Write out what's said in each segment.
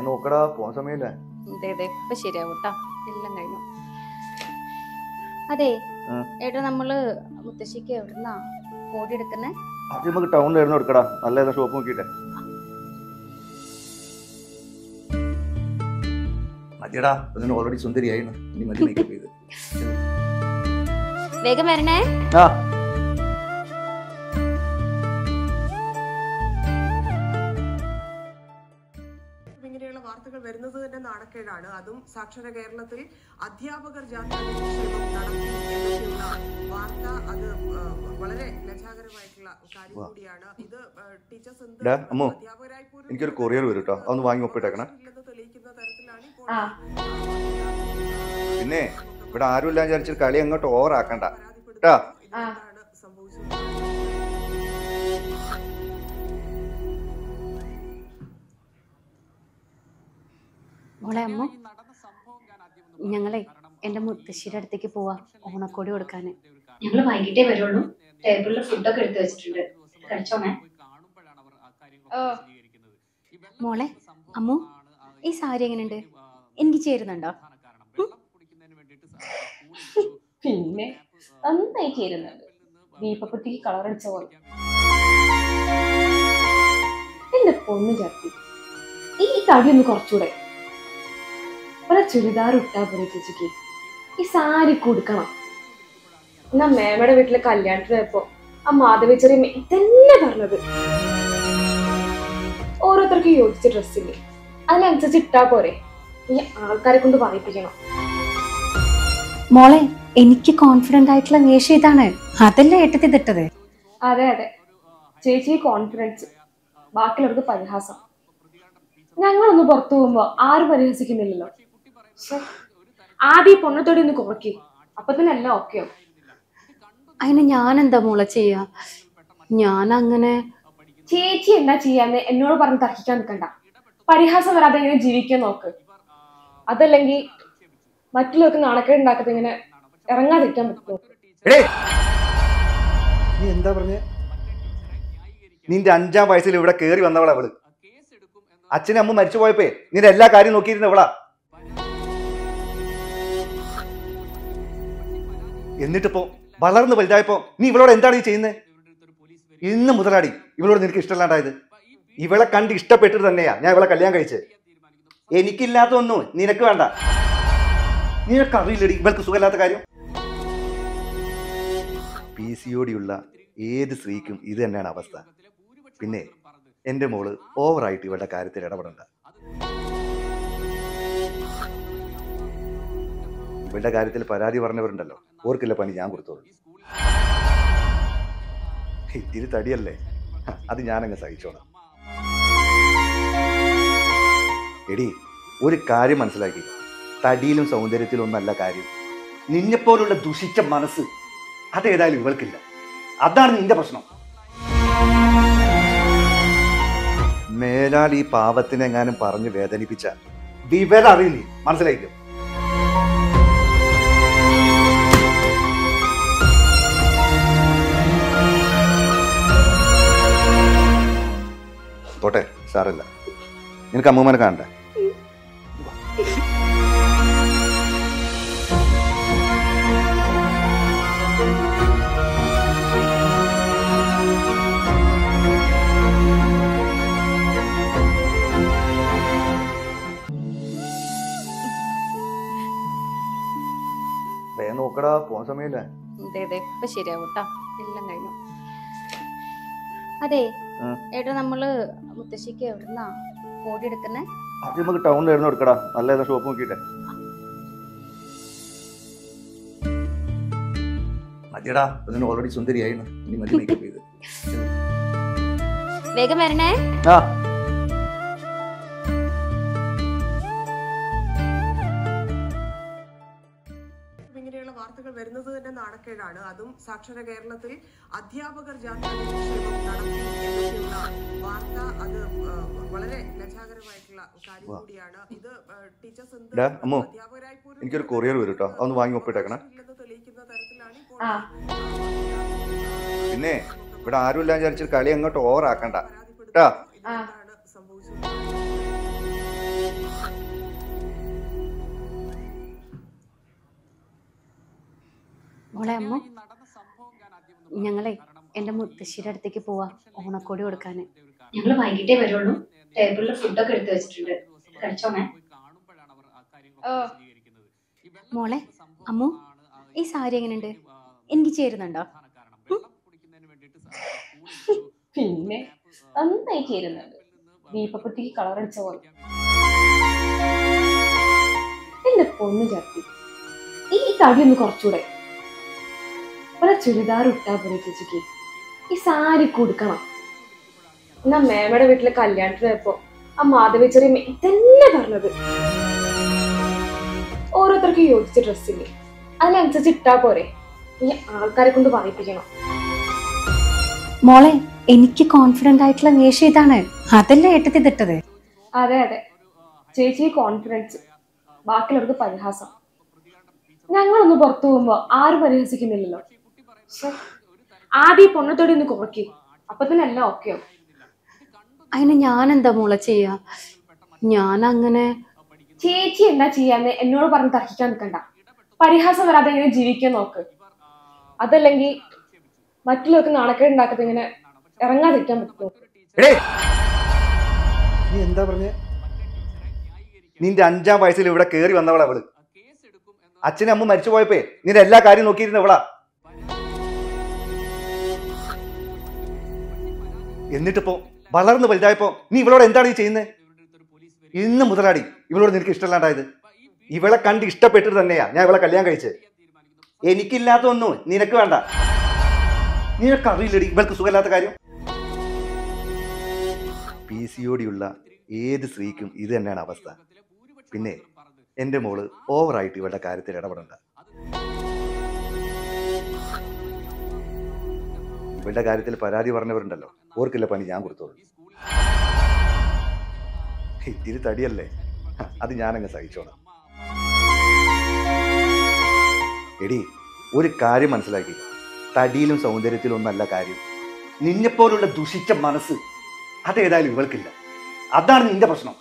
വേഗം നോക്കടാ പോകാൻ സമയമില്ല അതെ അതെ ഇപ്പൊ ശരിയാവും കേട്ടോ എല്ലാം കഴിഞ്ഞു അതെ ആ. ഏട്ടാ നമ്മള് മുത്തശ്ശിക്ക് എവിടുന്നാ കോടി എടുക്കുന്നേ ആദ്യം നമുക്ക് ടൗണിലായിരുന്നു എടുക്കടാ നല്ല ഏതാ ഷോപ്പ് നോക്കിട്ടെ മതിയടാ അതിന് ഓൾറെഡി സുന്ദരിയായിരുന്നു ഇനി മതി മേക്കപ്പ് ചെയ്ത് വേഗം വരണേ ആ ഇങ്ങനെയുള്ള വാർത്തകൾ വരുന്നത് തന്നെ നാണക്കേടാണ് അതും സാക്ഷര കേരളത്തിൽ അധ്യാപകർ ജാഥ നിക്ഷേപം നടത്തി എന്നൊക്കെയുള്ള വാർത്ത അത് ആ, വളരെ ലജ്ജാകരമായിട്ടുള്ള കാര്യം വാ. കൂടിയാണ് ഇത് ആ, ടീച്ചേഴ്സ് എന്ത് ഡാ, അമ്മോ, അധ്യാപകരായി പോലും എനിക്കൊരു കൊറിയർ വരും കേട്ടോ അതൊന്ന് വാങ്ങി ഒപ്പിട്ടേക്കണേ ഇല്ലെന്ന് തെളിയിക്കുന്ന തരത്തിലാണ് ഇപ്പോൾ ആ. പിന്നെ ഇവിടെ ആരും ഇല്ലാന്ന് വിചാരിച്ചിട്ട് കളി അങ്ങോട്ട് ഓവർ ആക്കണ്ട പരാതിപ്പെടുന്നു. ട്ടാ. ഇതെന്താണ് സംഭവിച്ചത് മോളെ അമ്മ ഞങ്ങളെ എന്റെ മുത്തശ്ശിയുടെ അടുത്തേക്ക് പോവാ ഓണക്കോടി കൊടുക്കാന് ഞങ്ങൾ വൈകിട്ടേ വരുള്ളൂ ടേബിളിൽ ഫുഡൊക്കെ എടുത്തു വെച്ചിട്ടുണ്ട് കഴിച്ചോണേ മോളെ അമ്മു ഈ സാരി എങ്ങനെയുണ്ട് എനിക്ക് ചേരുന്നുണ്ടോ പിന്നെ നന്നായി ചേരുന്നുണ്ട് ദീപക്കുട്ടിക്ക് കളർ അടിച്ച പോലെ എന്റെ പൊന്നു ചത്തി ഈ തടി ഒന്ന് കുറച്ചുകൂടെ ഒരു ചുരിദാർ ഇട്ടാ പോലെ ചേച്ചിക്ക് ഈ സാരി കൊടുക്കണം എന്നാ മേമയുടെ വീട്ടിലെ കല്യാണത്തിന് പോയപ്പോ ആ മാധവി ചെറിയ ഇതന്നെ പറഞ്ഞത് ഓരോരുത്തർക്കും യോജിച്ച ഡ്രസ്സില്ലേ അതിനനുസരിച്ച് ഇട്ടാ പോരെ ഈ ആൾക്കാരെ കൊണ്ട് വായിപ്പിക്കണം മോളെ എനിക്ക് കോൺഫിഡന്റ് ആയിട്ടുള്ള വേഷം ഇതാണ് അതല്ലേ ഏട്ടത്തി തിട്ടത് അതെ അതെ ചേച്ചി കോൺഫിഡൻസ് ബാക്കിയുള്ളവർക്ക് പരിഹാസം ഞങ്ങളൊന്ന് പുറത്തു പോകുമ്പോ ആരും പരിഹസിക്കുന്നില്ലല്ലോ ശ്ശെ. ആദ്യം ഈ പൊണ്ണത്തോടെ ഒന്ന് കുറയ്ക്ക് അപ്പൊ തന്നെ എല്ലാം ഓക്കെയോ അതിന് ഞാൻ എന്താ മോളെ ചെയ്യാ ഞാൻ അങ്ങനെ ചേച്ചി എന്താ ചെയ്യാന്ന് എന്നോട് പറഞ്ഞ് തർക്കിക്കാൻ നിൽക്കണ്ട പരിഹാസം വരാതെ എങ്ങനെ ജീവിക്കാൻ നോക്ക് അതല്ലെങ്കിൽ മറ്റുള്ളവർക്ക് നാണക്കേട് ഉണ്ടാക്കത്തെ ഇങ്ങനെ ഇറങ്ങാതിരിക്കാൻ പറ്റുമോ എടേ നീ എന്താ പറഞ്ഞേ നിന്റെ അഞ്ചാം വയസ്സിൽ ഇവിടെ കേറി വന്നവളാ അവള് അച്ഛനും അമ്മ മരിച്ചു പോയപ്പേ നിന്റെ എല്ലാ കാര്യം നോക്കിയിരുന്ന ഇവളാ എന്നിട്ടിപ്പോ വളർന്ന് വലുതായപ്പോ നീ ഇവളോട് എന്താണ് ഈ ചെയ്യുന്നത് ഇന്ന് മുതലാടി ഇവളോട് നിനക്ക് ഇഷ്ടമല്ലാണ്ടായത് ഇവളെ കണ്ട് ഇഷ്ടപ്പെട്ടിട്ട് തന്നെയാ ഞാൻ ഇവളെ കല്യാണം കഴിച്ചത് എനിക്കില്ലാത്തൊന്നും നിനക്ക് വേണ്ട നിനക്ക് അറിയില്ലടി ഇവൾക്ക് സുഖമില്ലാത്ത കാര്യം പി സി ഒടിയുള്ള ഏത് സ്ത്രീക്കും ഇത് തന്നെയാണ് അവസ്ഥ പിന്നെ എൻ്റെ മോള് ഓവറായിട്ട് ഇവളുടെ കാര്യത്തിൽ ഇടപെടണ്ട ഇവളുടെ കാര്യത്തിൽ പരാതി പറഞ്ഞവരുണ്ടല്ലോ ഓർക്കില്ല പണി ഞാൻ കൊടുത്തോളൂ ഇത്തിരി തടിയല്ലേ അത് ഞാനങ്ങ് സഹിച്ചോളാം എടി ഒരു കാര്യം മനസ്സിലാക്കി തടിയിലും സൗന്ദര്യത്തിലും ഒന്നല്ല കാര്യം നിന്നെപ്പോലുള്ള ദുഷിച്ച മനസ്സ് അതേതായാലും ഇവൾക്കില്ല അതാണ് നിന്റെ പ്രശ്നം മേലാൽ ഈ പാവത്തിനെ എങ്ങാനും പറഞ്ഞ് വേദനിപ്പിച്ച വിവരം അറിയും നീ മനസ്സിലായിക്കോ പോട്ടെ സാറല്ല നിനക്ക് അമ്മൂമ്മനെ കാണണ്ടേ വേഗം നോക്കടാ പോകാൻ സമയമില്ല അതെ അതെ ഇപ്പൊ ശരിയാവും കേട്ടോ എല്ലാം കഴിഞ്ഞു അതെ ആ. ഏട്ടാ നമ്മള് മുത്തശ്ശിക്ക് എവിടുന്നാ കോടി എടുക്കുന്നേ ആദ്യം നമുക്ക് ടൗണിലായിരുന്നു എടുക്കടാ നല്ല ഏതാ ഷോപ്പ് നോക്കിട്ടെ മതിയടാ അതിന് ഓൾറെഡി സുന്ദരിയായിരുന്നു ഇനി മതി മേക്കപ്പ് ചെയ്ത് വേഗം വരണേ ആ ഇങ്ങനെയുള്ള വാർത്തകൾ വരുന്നത് തന്നെ നാണക്കേടാണ് അതും സാക്ഷര കേരളത്തിൽ അധ്യാപകർ ജാഥ നിക്ഷേപം നടത്തി എന്നൊക്കെയുള്ള വാർത്ത അത് ആ, വളരെ ലജ്ജാകരമായിട്ടുള്ള കാര്യം വാ. കൂടിയാണ് ഇത് ആ, ടീച്ചേഴ്സ് എന്ത് ഡാ, അമ്മോ, അധ്യാപകരായി പോലും എനിക്കൊരു കൊറിയർ വരും കേട്ടോ അതൊന്ന് വാങ്ങി ഒപ്പിട്ടേക്കണേ ഇല്ലെന്ന് തെളിയിക്കുന്ന തരത്തിലാണ് ഇപ്പോൾ ആ. പിന്നെ ഇവിടെ ആരും ഇല്ലാന്ന് വിചാരിച്ചിട്ട് കളി അങ്ങോട്ട് ഓവർ ആക്കണ്ട പരാതിപ്പെടുന്നു. ട്ടാ. ഇതെന്താണ് സംഭവിച്ചത് മോളെ അമ്മ ഞങ്ങളെ എന്റെ മുത്തശ്ശിയുടെ അടുത്തേക്ക് പോവാ ഓണക്കോടി കൊടുക്കാന് ഞങ്ങൾ വൈകിട്ടേ വരുള്ളൂ ടേബിളിൽ ഫുഡൊക്കെ എടുത്തു വെച്ചിട്ടുണ്ട് കഴിച്ചോണേ മോളെ അമ്മു ഈ സാരി എങ്ങനെയുണ്ട് എനിക്ക് ചേരുന്നുണ്ടോ പിന്നെ നന്നായി ചേരുന്നുണ്ട് ദീപക്കുട്ടിക്ക് കളർ അടിച്ച പോലെ എന്റെ പൊന്നു ചത്തി ഈ തടി ഒന്ന് കുറച്ചുകൂടെ ഒരു ചുരിദാർ ഇട്ടാ പോലെ ചേച്ചിക്ക് ഈ സാരി കൊടുക്കണം എന്നാ മേമയുടെ വീട്ടിലെ കല്യാണത്തിന് പോയപ്പോ ആ മാധവി ചെറിയ ഇതന്നെ പറഞ്ഞത് ഓരോരുത്തർക്കും യോജിച്ച ഡ്രസ്സില്ലേ അതിനനുസരിച്ച് ഇട്ടാ പോരെ ഈ ആൾക്കാരെ കൊണ്ട് വായിപ്പിക്കണം മോളെ എനിക്ക് കോൺഫിഡന്റ് ആയിട്ടുള്ള വേഷം ഇതാണ് അതല്ലേ ഏട്ടത്തി തിട്ടത് അതെ അതെ ചേച്ചി കോൺഫിഡൻസ് ബാക്കിയുള്ളവർക്ക് പരിഹാസം ഞങ്ങളൊന്ന് പുറത്തു പോകുമ്പോ ആരും പരിഹസിക്കുന്നില്ലല്ലോ ശ്ശെ. ആദ്യം ഈ പൊണ്ണത്തോടെ ഒന്ന് കുറയ്ക്കും അപ്പൊ തന്നെ എല്ലാം ഓക്കെയോ അതിന് ഞാൻ എന്താ മോളെ ചെയ്യാ ഞാൻ അങ്ങനെ ചേച്ചി എന്താ ചെയ്യാന്ന് എന്നോട് പറഞ്ഞ് തർക്കിക്കാൻ നിൽക്കണ്ട പരിഹാസം വരാതെ എങ്ങനെ ജീവിക്കാൻ നോക്ക് അതല്ലെങ്കിൽ മറ്റുള്ളവർക്ക് നാണക്കേട് ഉണ്ടാക്കത്തെ ഇങ്ങനെ ഇറങ്ങാതിരിക്കാൻ പറ്റുമോ എടേ നീ എന്താ പറഞ്ഞേ നിന്റെ അഞ്ചാം വയസ്സിൽ ഇവിടെ കേറി വന്നവളാ അവള് അച്ഛനും അമ്മ മരിച്ചു പോയപ്പേ നിന്റെ എല്ലാ കാര്യം നോക്കിയിരുന്ന ഇവളാ എന്നിട്ടിപ്പോ വളർന്ന് വലുതായപ്പോ നീ ഇവളോട് എന്താണ് ഈ ചെയ്യുന്നത് ഇന്ന് മുതലാടി ഇവളോട് നിനക്ക് ഇഷ്ടമല്ലാണ്ടായത് ഇവളെ കണ്ട് ഇഷ്ടപ്പെട്ടിട്ട് തന്നെയാ ഞാൻ ഇവളെ കല്യാണം കഴിച്ചത് എനിക്കില്ലാത്തൊന്നും നിനക്ക് വേണ്ട നിനക്കറിയില്ലടി ഇവൾക്ക് സുഖമില്ലാത്ത കാര്യം പി സി ഒടിയുള്ള ഏത് സ്ത്രീക്കും ഇത് തന്നെയാണ് അവസ്ഥ പിന്നെ എൻ്റെ മോള് ഓവറായിട്ട് ഇവളുടെ കാര്യത്തിൽ ഇടപെടണ്ട ഇവളുടെ കാര്യത്തിൽ പരാതി പറഞ്ഞവരുണ്ടല്ലോ ഓർക്കില്ല പണി ഞാൻ കൊടുത്തോളൂ ഇത്തിരി തടിയല്ലേ ഹ, അത് ഞാനങ്ങ് സഹിച്ചോളാം എടി ഒരു കാര്യം മനസ്സിലാക്കി തടിയിലും സൗന്ദര്യത്തിലും ഒന്നല്ല കാര്യം നിന്നെപ്പോലുള്ള ദുഷിച്ച മനസ്സ് അതേതായാലും ഇവൾക്കില്ല അതാണ് നിന്റെ പ്രശ്നം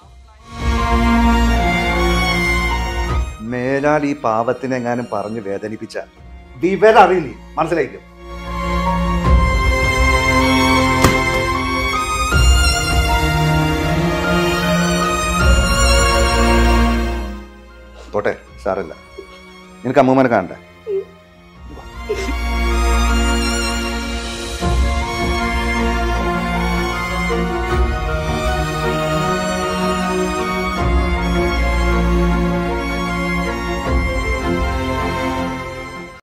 മേലാൽ ഈ പാവത്തിനെ എങ്ങാനും പറഞ്ഞ് വേദനിപ്പിച്ച വിവരം അറിയില്ലേ മനസ്സിലായിക്കും പോട്ടെ സാറല്ല നിനക്ക് അമ്മൂമ്മനെ കാണണ്ടേ